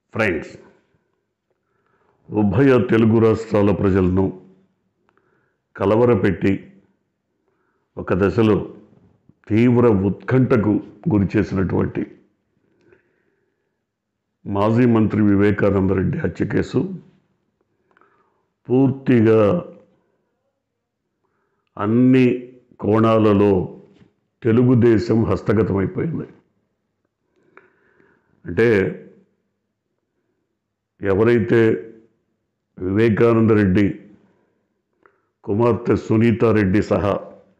friends ఉభయ తెలుగు రాష్ట్రాల ప్రజలను కలవరపెట్టి ఒక దశలో తీవ్ర ఉత్కంఠకు గురి చేసినటువంటి మాజీ మంత్రి వివేకానందరెడ్డి హత్య కేసు పూర్తిగా అన్ని కోణాలలో తెలుగుదేశం హస్తగతమైపోయింది అంటే ఎవరైతే వివేకానందరెడ్డి కుమార్తె సునీతారెడ్డి సహా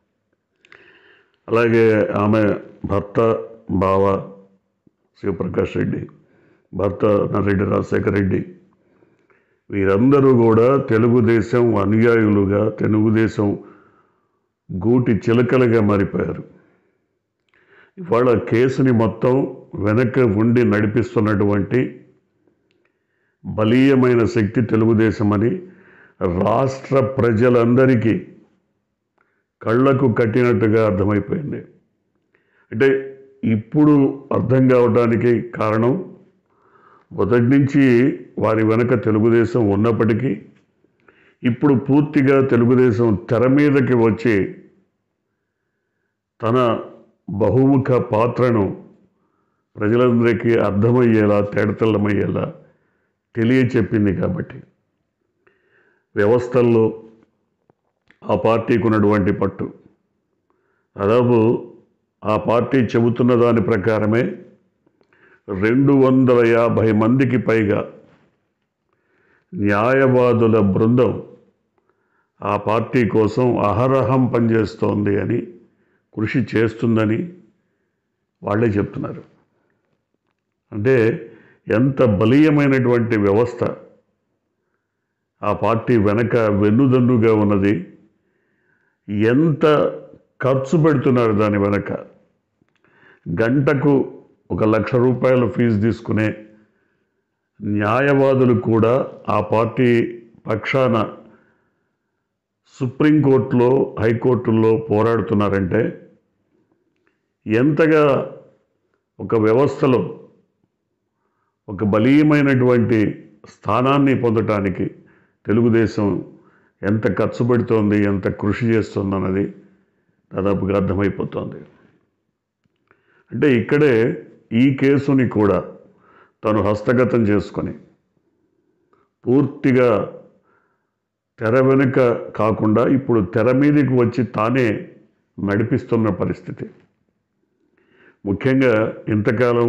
అలాగే ఆమె భర్త బావ శివప్రకాష్ రెడ్డి భర్త నరెడ్డి రాజశేఖర రెడ్డి వీరందరూ కూడా తెలుగుదేశం అనుయాయులుగా తెలుగుదేశం గూటి చిలకలుగా మారిపోయారు ఇవాళ కేసుని మొత్తం వెనక ఉండి నడిపిస్తున్నటువంటి బలీయమైన శక్తి తెలుగుదేశమని రాష్ట్ర ప్రజలందరికీ కళ్ళకు కట్టినట్టుగా అర్థమైపోయింది అంటే ఇప్పుడు అర్థం కావడానికి కారణం మొదటి నుంచి వారి వెనక తెలుగుదేశం ఉన్నప్పటికీ ఇప్పుడు పూర్తిగా తెలుగుదేశం తెర మీదకి వచ్చి తన బహుముఖ పాత్రను ప్రజలందరికీ అర్థమయ్యేలా తేడతెల్లమయ్యేలా తెలియచెప్పింది కాబట్టి వ్యవస్థల్లో ఆ పార్టీకి ఉన్నటువంటి పట్టు దాదాపు ఆ పార్టీ చెబుతున్న దాని ప్రకారమే రెండు వందల యాభై మందికి పైగా న్యాయవాదుల బృందం ఆ పార్టీ కోసం అహరహం పనిచేస్తోంది అని కృషి చేస్తుందని వాళ్ళే చెప్తున్నారు అంటే ఎంత బలీయమైనటువంటి వ్యవస్థ ఆ పార్టీ వెనక వెన్నుదన్నుగా ఉన్నది ఎంత ఖర్చు పెడుతున్నారు దాని వెనక గంటకు ఒక లక్ష రూపాయల ఫీజు తీసుకునే న్యాయవాదులు కూడా ఆ పార్టీ పక్షాన సుప్రీంకోర్టులో హైకోర్టుల్లో పోరాడుతున్నారంటే ఎంతగా ఒక వ్యవస్థలో ఒక బలీయమైనటువంటి స్థానాన్ని పొందటానికి తెలుగుదేశం ఎంత ఖర్చు పెడుతోంది ఎంత కృషి చేస్తుంది అన్నది దాదాపుగా అర్థమైపోతుంది అంటే ఇక్కడే ఈ కేసుని కూడా తను హస్తగతం చేసుకొని పూర్తిగా తెర వెనుక కాకుండా ఇప్పుడు తెర మీదకి వచ్చి తానే నడిపిస్తున్న పరిస్థితి ముఖ్యంగా ఇంతకాలం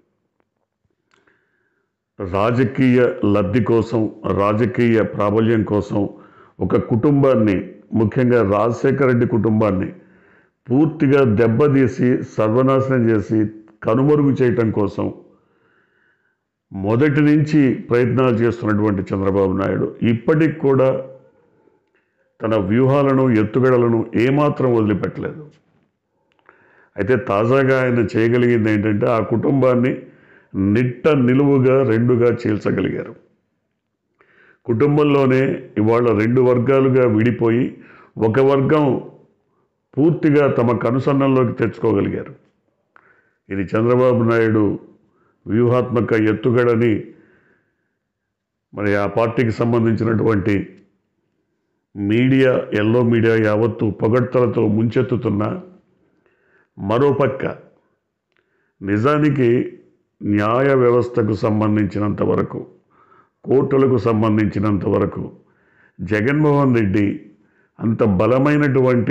రాజకీయ లబ్ధి కోసం రాజకీయ ప్రాబల్యం కోసం ఒక కుటుంబాన్ని ముఖ్యంగా రాజశేఖర రెడ్డి కుటుంబాన్ని పూర్తిగా దెబ్బతీసి సర్వనాశనం చేసి కనుమరుగు చేయటం కోసం మొదటి నుంచి ప్రయత్నాలు చేస్తున్నటువంటి చంద్రబాబు నాయుడు ఇప్పటికి కూడా తన వ్యూహాలను ఎత్తుగడలను ఏమాత్రం వదిలిపెట్టలేదు అయితే తాజాగా ఆయన చేయగలిగింది ఏంటంటే ఆ కుటుంబాన్ని నిట్ట నిలువుగా రెండుగా చీల్చగలిగారు కుటుంబంలోనే ఇవాళ రెండు వర్గాలుగా విడిపోయి ఒక వర్గం పూర్తిగా తమ కనుసన్నల్లోకి తెచ్చుకోగలిగారు ఇది చంద్రబాబు నాయుడు వ్యూహాత్మక ఎత్తుగడని మరి ఆ పార్టీకి సంబంధించినటువంటి మీడియా ఎల్లో మీడియా యావత్తు పొగడ్తలతో ముంచెత్తుతున్న మరోపక్క నిజానికి న్యాయ వ్యవస్థకు సంబంధించినంత వరకు కోర్టులకు సంబంధించినంత వరకు జగన్మోహన్ రెడ్డి అంత బలమైనటువంటి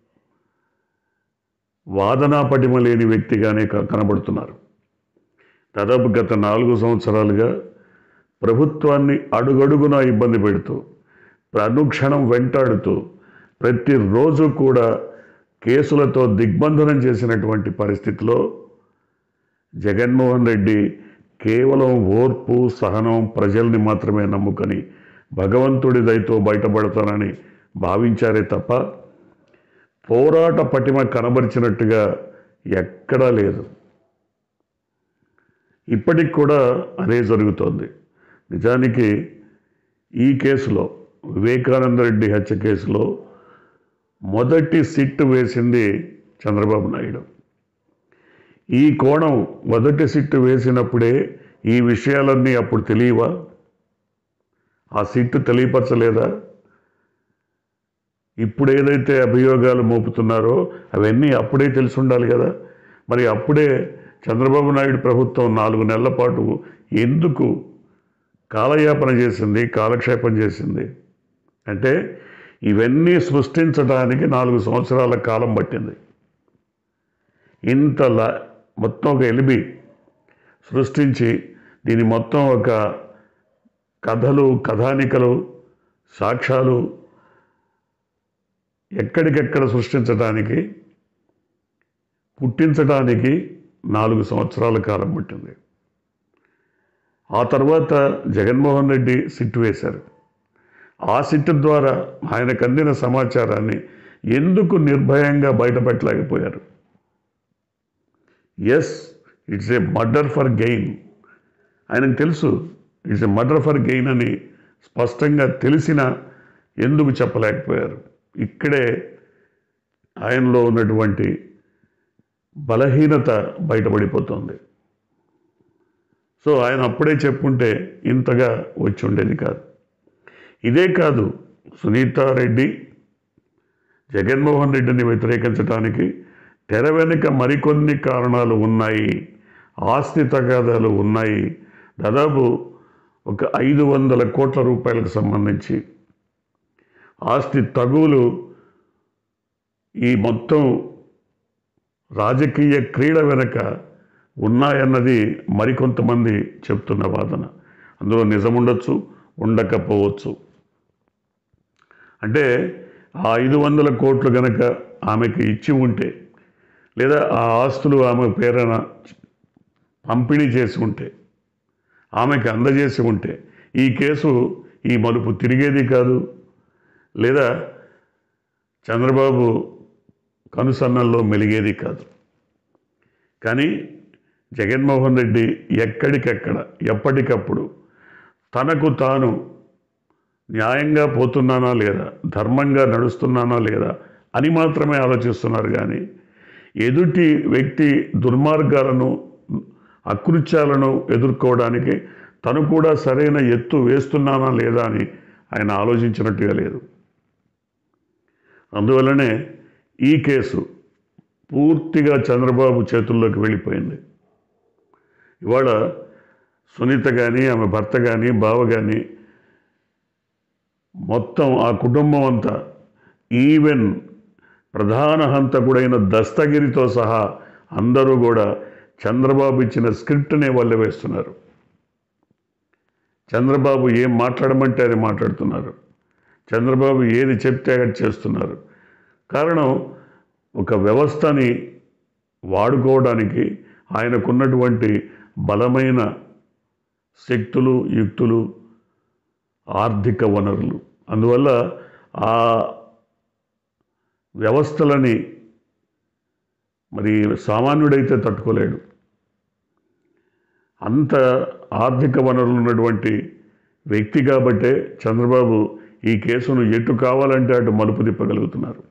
వాదనా పటిమ లేని వ్యక్తిగానే క- కనబడుతున్నారు దాదాపు గత నాలుగు సంవత్సరాలుగా ప్రభుత్వాన్ని అడుగడుగునా ఇబ్బంది పెడుతూ అనుక్షణం వెంటాడుతూ ప్రతిరోజు కూడా కేసులతో దిగ్బంధనం చేసినటువంటి పరిస్థితిలో జగన్మోహన్ రెడ్డి కేవలం ఓర్పు సహనం ప్రజల్ని మాత్రమే నమ్ముకొని భగవంతుడి దయతో బయటపడతానని భావించారే తప్ప పోరాట పటిమ కనబరిచినట్టుగా ఎక్కడా లేదు ఇప్పటికి కూడా అదే జరుగుతోంది నిజానికి ఈ కేసులో వివేకానంద రెడ్డి హత్య కేసులో మొదటి సిట్ వేసింది చంద్రబాబు నాయుడు ఈ కోణం మొదటి సిట్టు వేసినప్పుడే ఈ విషయాలన్నీ అప్పుడు తెలియవా ఆ సిట్టు తెలియపరచలేదా ఇప్పుడు ఏదైతే అభియోగాలు మోపుతున్నారో అవన్నీ అప్పుడే తెలిసి ఉండాలి కదా మరి అప్పుడే చంద్రబాబు నాయుడు ప్రభుత్వం నాలుగు నెలల పాటు ఎందుకు కాలయాపన చేసింది కాలక్షేపం చేసింది అంటే ఇవన్నీ సృష్టించడానికి నాలుగు సంవత్సరాల కాలం పట్టింది ఇంతలా మొత్తం ఒక ఎలిబి సృష్టించి దీని మొత్తం ఒక కథలు కథానికలు సాక్ష్యాలు ఎక్కడికెక్కడ సృష్టించడానికి పుట్టించడానికి నాలుగు సంవత్సరాల కాలం పట్టింది ఆ తర్వాత జగన్మోహన్ రెడ్డి సిట్టు వేశారు ఆ సిట్టు ద్వారా ఆయనకు అందిన సమాచారాన్ని ఎందుకు నిర్భయంగా బయటపెట్టలేకపోయారు yes it's a murder for gain ఆయనకు తెలుసు it's a murder for gain అని స్పష్టంగా తెలిసిన ఎందుకు చెప్పలేకపోయారు ఇక్కడే ఆయనలో ఉన్నటువంటి బలహీనత బయటపడిపోతుంది సో ఆయన అప్పుడే చెప్పుంటే ఇంతగా వచ్చి ఉండేది కాదు ఇదే కాదు సునీతారెడ్డి జగన్మోహన్ రెడ్డిని వ్యతిరేకించడానికి తెర వెనుక మరికొన్ని కారణాలు ఉన్నాయి ఆస్తి తగాదాలు ఉన్నాయి దాదాపు ఒక ఐదు వందల కోట్ల రూపాయలకు సంబంధించి ఆస్తి తగువులు ఈ మొత్తం రాజకీయ క్రీడ వెనక ఉన్నాయన్నది మరికొంతమంది చెప్తున్న వాదన అందులో నిజం ఉండొచ్చు ఉండకపోవచ్చు అంటే ఆ ఐదు వందల కోట్లు గనక ఆమెకి ఇచ్చి ఉంటే లేదా ఆ ఆస్తులు ఆమె పేరున పంపిణీ చేసి ఉంటే ఆమెకి అందజేసి ఉంటే ఈ కేసు ఈ మలుపు తిరిగేది కాదు లేదా చంద్రబాబు కనుసన్నల్లో మెలిగేది కాదు కానీ జగన్మోహన్ రెడ్డి ఎక్కడికెక్కడ ఎప్పటికప్పుడు తనకు తాను న్యాయంగా పోతున్నానా లేదా ధర్మంగా నడుస్తున్నానా లేదా అని మాత్రమే ఆలోచిస్తున్నారు కానీ ఎదుటి వ్యక్తి దుర్మార్గాలను అకృత్యాలను ఎదుర్కోవడానికి తను కూడా సరైన ఎత్తు వేస్తున్నానా లేదా అని ఆయన ఆలోచించినట్టుగా లేదు అందువల్లనే ఈ కేసు పూర్తిగా చంద్రబాబు చేతుల్లోకి వెళ్ళిపోయింది ఇవాళ సునీత కానీ ఆమె భర్త కానీ బావ కానీ మొత్తం ఆ కుటుంబం అంతా ఈవెన్ ప్రధాన హంతకుడైన దస్తగిరితో సహా అందరూ కూడా చంద్రబాబు ఇచ్చిన స్క్రిప్ట్నే వల్ల వేస్తున్నారు చంద్రబాబు ఏం మాట్లాడమంటే అది మాట్లాడుతున్నారు చంద్రబాబు ఏది చెప్తే అది చేస్తున్నారు కారణం ఒక వ్యవస్థని వాడుకోవడానికి ఆయనకున్నటువంటి బలమైన శక్తులు యుక్తులు ఆర్థిక వనరులు అందువల్ల ఆ వ్యవస్థలని మరి సామాన్యుడైతే తట్టుకోలేడు అంత ఆర్థిక వనరులు ఉన్నటువంటి వ్యక్తి కాబట్టే చంద్రబాబు ఈ కేసును ఎటు కావాలంటే అటు మలుపు తిప్పగలుగుతున్నారు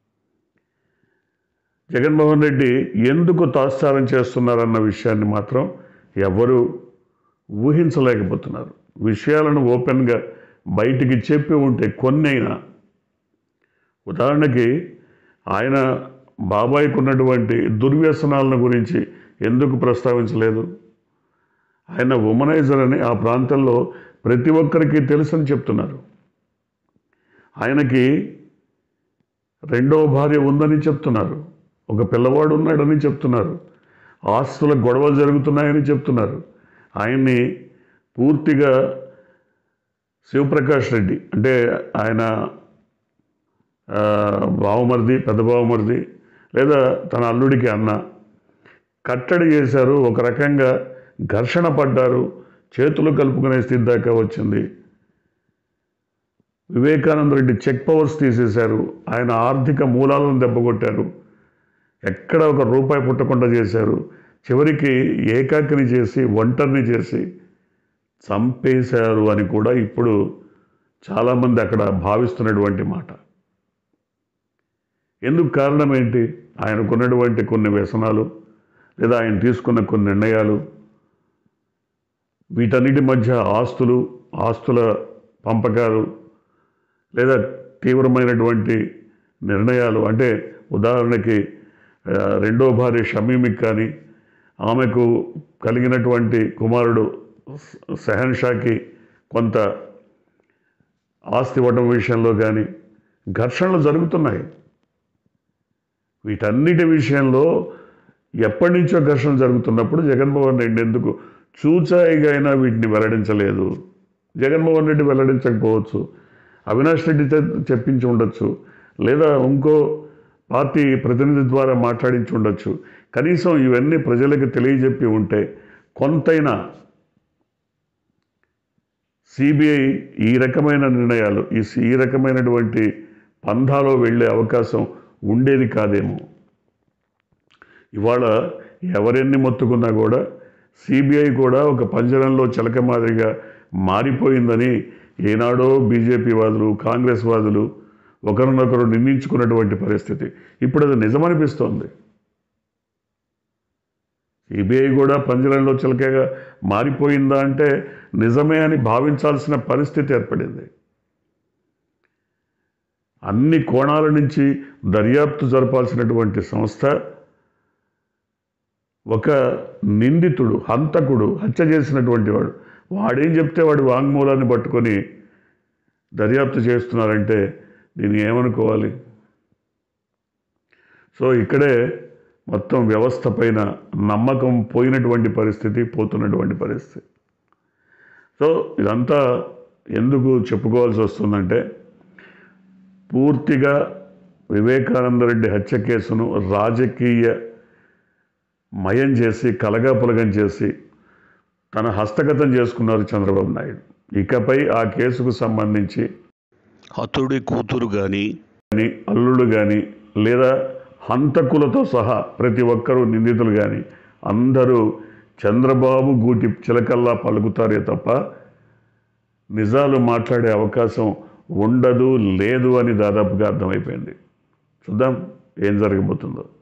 జగన్మోహన్ రెడ్డి ఎందుకు తాత్సారం చేస్తున్నారన్న విషయాన్ని మాత్రం ఎవరు ఊహించలేకపోతున్నారు విషయాలను ఓపెన్గా బయటికి చెప్పి ఉంటే కొన్నైనా ఉదాహరణకి ఆయన బాబాయ్కు ఉన్నటువంటి దుర్వ్యసనాలను గురించి ఎందుకు ప్రస్తావించలేదు ఆయన ఉమనైజర్ అని ఆ ప్రాంతంలో ప్రతి ఒక్కరికి తెలుసని చెప్తున్నారు ఆయనకి రెండవ భార్య ఉందని చెప్తున్నారు ఒక పిల్లవాడు ఉన్నాడని చెప్తున్నారు ఆస్తుల గొడవలు జరుగుతున్నాయని చెప్తున్నారు ఆయన్ని పూర్తిగా శివప్రకాష్ రెడ్డి అంటే ఆయన ఆ, బావమరిది పెద్ద బావమరిది లేదా తన అల్లుడికి అన్న కట్టడి చేశారు ఒక రకంగా ఘర్షణ పడ్డారు చేతులు కలుపుకునే స్థితి దాకా వచ్చింది వివేకానంద రెడ్డి చెక్ పవర్స్ తీసేశారు ఆయన ఆర్థిక మూలాలను దెబ్బకొట్టారు ఎక్కడ ఒక రూపాయి పుట్టకుండా చేశారు చివరికి ఏకాకిని చేసి ఒంటరిని చేసి చంపేశారు అని కూడా ఇప్పుడు చాలామంది అక్కడ భావిస్తున్నటువంటి మాట ఎందుకు కారణం ఏంటి ఆయనకున్నటువంటి కొన్ని వ్యసనాలు లేదా ఆయన తీసుకున్న కొన్ని నిర్ణయాలు వీటన్నిటి మధ్య ఆస్తులు ఆస్తుల పంపకాలు లేదా తీవ్రమైనటువంటి నిర్ణయాలు అంటే ఉదాహరణకి ఆ, రెండో భార్య షమీమిక్ కానీ ఆమెకు కలిగినటువంటి కుమారుడు స- సెహన్షాకి కొంత ఆస్తి ఇవ్వడం విషయంలో కానీ ఘర్షణలు జరుగుతున్నాయి వీటన్నిటి విషయంలో ఎప్పటి నుంచో ఘర్షణ జరుగుతున్నప్పుడు జగన్మోహన్ రెడ్డి ఎందుకు చూచాయిగా అయినా వీటిని వెల్లడించలేదు జగన్మోహన్ రెడ్డి వెల్లడించకపోవచ్చు అవినాష్ రెడ్డి చె- చెప్పించి ఉండొచ్చు లేదా ఇంకో పార్టీ ప్రతినిధి ద్వారా మాట్లాడించి ఉండొచ్చు కనీసం ఇవన్నీ ప్రజలకు తెలియజెప్పి ఉంటే కొంతైనా సిబిఐ ఈ రకమైన నిర్ణయాలు ఈ ఈ రకమైనటువంటి పంధాలో వెళ్ళే అవకాశం ఉండేది కాదేమో ఇవాళ ఎవరెన్ని మొత్తుకున్నా కూడా సిబిఐ కూడా ఒక పంజరంలో చిలక మాదిరిగా మారిపోయిందని ఏనాడో బీజేపీ వాదులు కాంగ్రెస్ వాదులు ఒకరినొకరు నిందించుకున్నటువంటి పరిస్థితి ఇప్పుడు అది నిజమనిపిస్తోంది సిబిఐ కూడా పంజరంలో చిలకగా మారిపోయిందా అంటే నిజమే అని భావించాల్సిన పరిస్థితి ఏర్పడింది అన్ని కోణాల నుంచి దర్యాప్తు జరపాల్సినటువంటి సంస్థ ఒక నిందితుడు హంతకుడు హత్య చేసినటువంటి వాడు వాడేం చెప్తే వాడి వాంగ్మూలాన్ని పట్టుకొని దర్యాప్తు చేస్తున్నారంటే దీన్ని ఏమనుకోవాలి సో ఇక్కడే మొత్తం వ్యవస్థ పైన నమ్మకం పోయినటువంటి పరిస్థితి పోతున్నటువంటి పరిస్థితి సో ఇదంతా ఎందుకు చెప్పుకోవాల్సి వస్తుందంటే పూర్తిగా వివేకానంద రెడ్డి హత్య కేసును రాజకీయ మయం చేసి కలగాపులగం చేసి తన హస్తగతం చేసుకున్నారు చంద్రబాబు నాయుడు ఇకపై ఆ కేసుకు సంబంధించి హతుడి కూతురు కానీ కానీ అల్లుడు కానీ లేదా హంతకులతో సహా ప్రతి ఒక్కరూ నిందితులు కానీ అందరూ చంద్రబాబు గూటి చిలకల్లా పలుకుతారే తప్ప నిజాలు మాట్లాడే అవకాశం ఉండదు లేదు అని దాదాపుగా అర్థమైపోయింది చూద్దాం ఏం జరగబోతుందో